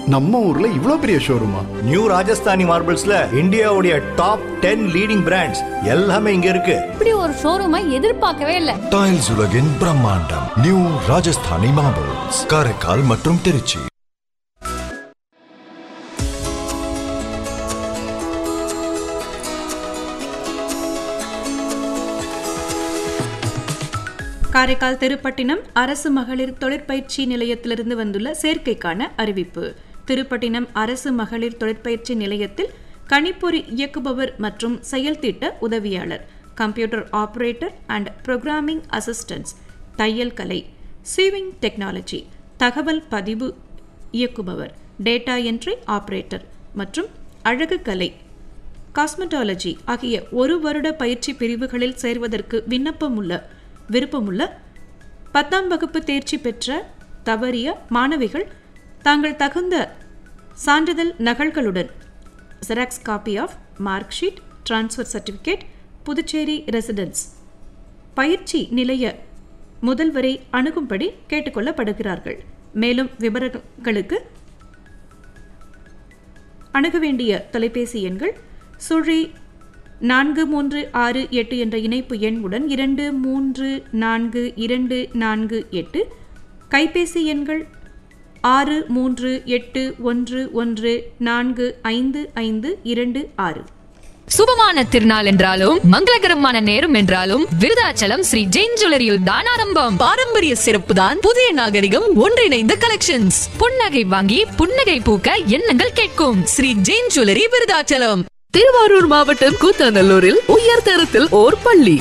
நம்ம ஊர்ல இவ்ளோ பெரிய ஷோரூமா நியூ ராஜஸ்தானி மார்பிள்ஸ்ல இந்தியாவுடைய டாப் டென் லீடிங் பிராண்ட்ஸ் எல்லாமே இங்க இருக்கு இப்படி ஒரு ஷோரூமை எதிர்பார்க்கவே இல்லை டைல்ஸ் உலகின் பிரம்மாண்டம் நியூ ராஜஸ்தானி மார்பிள்ஸ் காரைக்கால் மற்றும் திருச்சி காரைக்கால் திருப்பட்டினம் அரசு மகளிர் தொழிற்பயிற்சி நிலையத்திலிருந்து வந்துள்ள சேர்க்கைக்கான அறிவிப்பு திருப்பட்டினம் அரசு மகளிர் தொழிற்பயிற்சி நிலையத்தில் கணிப்பொறி இயக்குபவர் மற்றும் செயல்திட்ட உதவியாளர் computer operator and programming assistance தையல் கலை சீவிங் டெக்னாலஜி தகவல் பதிவு இயக்குபவர் டேட்டா என்ட்ரி ஆபரேட்டர் மற்றும் அழகு கலை காஸ்மெட்டாலஜி ஆகிய ஒரு வருட பயிற்சி பிரிவுகளில் சேர்வதற்கு விண்ணப்பமுள்ள விருப்பமுள்ள பத்தாம் வகுப்பு தேர்ச்சி பெற்ற தவறிய மாணவிகள் தாங்கள் தகுந்த சான்றிதழ் நகல்களுடன் xerox copy of mark sheet transfer certificate Puducherry residence பயிற்சி நிலைய முதல்வரை அணுகும்படி கேட்டுக்கொள்ளப்படுகிறார்கள் மேலும் விவரங்களுக்கு அணுக வேண்டிய தொலைபேசி எண்கள் சுழி நான்கு மூன்று ஆறு எட்டு என்ற இணைப்பு எண்ணுடன் இரண்டு மூன்று நான்கு இரண்டு நான்கு எட்டு கைபேசி எண்கள் ஆறு மூன்று எட்டு ஒன்று ஒன்று நான்கு ஐந்து ஐந்து இரண்டு ஆறு சுபமான திருநாள் என்றாலும் மங்களகரமான நேரம் என்றாலும் விருதாச்சலம் ஸ்ரீ ஜெயின் ஜுவல்லரியில் தான் ஆரம்பம் பாரம்பரிய சிறப்பு தான் புதிய நாகரிகம் ஒன்றிணைந்த கலெக்ஷன்ஸ் புன்னகை வாங்கி புன்னகை பூக்க எண்ணங்கள் கேட்கும் ஸ்ரீ ஜெயின் ஜுவல்லரி விருதாச்சலம் திருவாரூர் மாவட்டம் கூத்தாநல்லூரில் உயர் தரத்தில் ஓர் பள்ளி